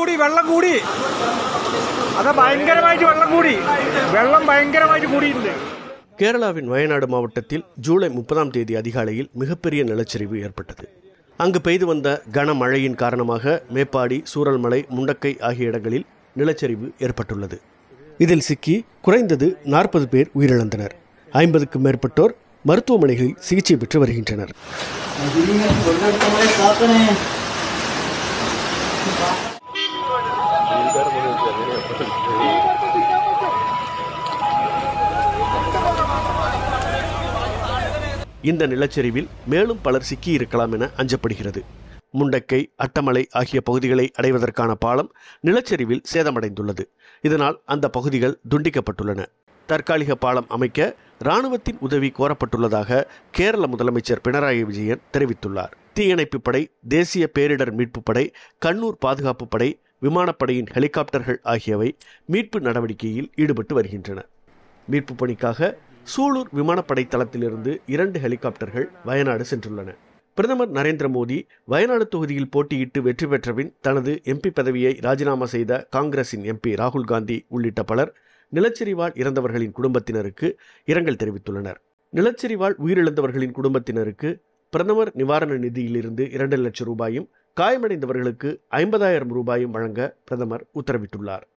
കൂടി വെള്ളം കൂടി അത് ഭയങ്കരമായിട്ട് വെള്ളം കൂടി വെള്ളം ഭയങ്കരമായിട്ട് കൂടിയിട്ടുണ്ട് கேரளாவின் வயநாடு மாவட்டத்தில் ஜூலை முப்பதாம் தேதி அதிகாலையில் மிகப்பெரிய நிலச்சரிவு ஏற்பட்டது அங்கு பெய்து வந்த கனமழையின் காரணமாக மேப்பாடி சூரல்மலை முண்டக்கை ஆகிய இடங்களில் நிலச்சரிவு ஏற்பட்டுள்ளது இதில் சிக்கி குறைந்தது நாற்பது பேர் உயிரிழந்தனர் ஐம்பதுக்கும் மேற்பட்டோர் மருத்துவமனைகளில் சிகிச்சை பெற்று வருகின்றனர் இந்த நிலச்சரிவில் மேலும் பலர் சிக்கியிருக்கலாம் என அஞ்சப்படுகிறது முண்டக்கை அட்டமலை ஆகிய பகுதிகளை அடைவதற்கான பாலம் நிலச்சரிவில் சேதமடைந்துள்ளது இதனால் அந்த பகுதிகள் துண்டிக்கப்பட்டுள்ளன தற்காலிக பாலம் அமைக்க இராணுவத்தின் உதவி கோரப்பட்டுள்ளதாக கேரள முதலமைச்சர் பினராயி விஜயன் தெரிவித்துள்ளார் தீயணைப்புப் படை தேசிய பேரிடர் மீட்புப் படை கண்ணூர் பாதுகாப்பு படை விமானப்படையின் ஹெலிகாப்டர்கள் ஆகியவை மீட்பு நடவடிக்கையில் ஈடுபட்டு வருகின்றன மீட்பு பணிக்காக சூலூர் விமானப்படை தளத்திலிருந்து இரண்டு ஹெலிகாப்டர்கள் வயநாடு சென்றுள்ளன பிரதமர் நரேந்திர மோடி வயநாடு தொகுதியில் போட்டியிட்டு வெற்றி பெற்ற பின் தனது எம்பி பதவியை ராஜினாமா செய்த காங்கிரசின் எம்பி ராகுல் காந்தி உள்ளிட்ட பலர் நிலச்சரிவால் இறந்தவர்களின் குடும்பத்தினருக்கு இரங்கல் தெரிவித்துள்ளனர் நிலச்சரிவால் உயிரிழந்தவர்களின் குடும்பத்தினருக்கு பிரதமர் நிவாரண நிதியிலிருந்து இரண்டு லட்சம் ரூபாயும் காயமடைந்தவர்களுக்கு ஐம்பதாயிரம் ரூபாயும் வழங்க பிரதமர் உத்தரவிட்டுள்ளார்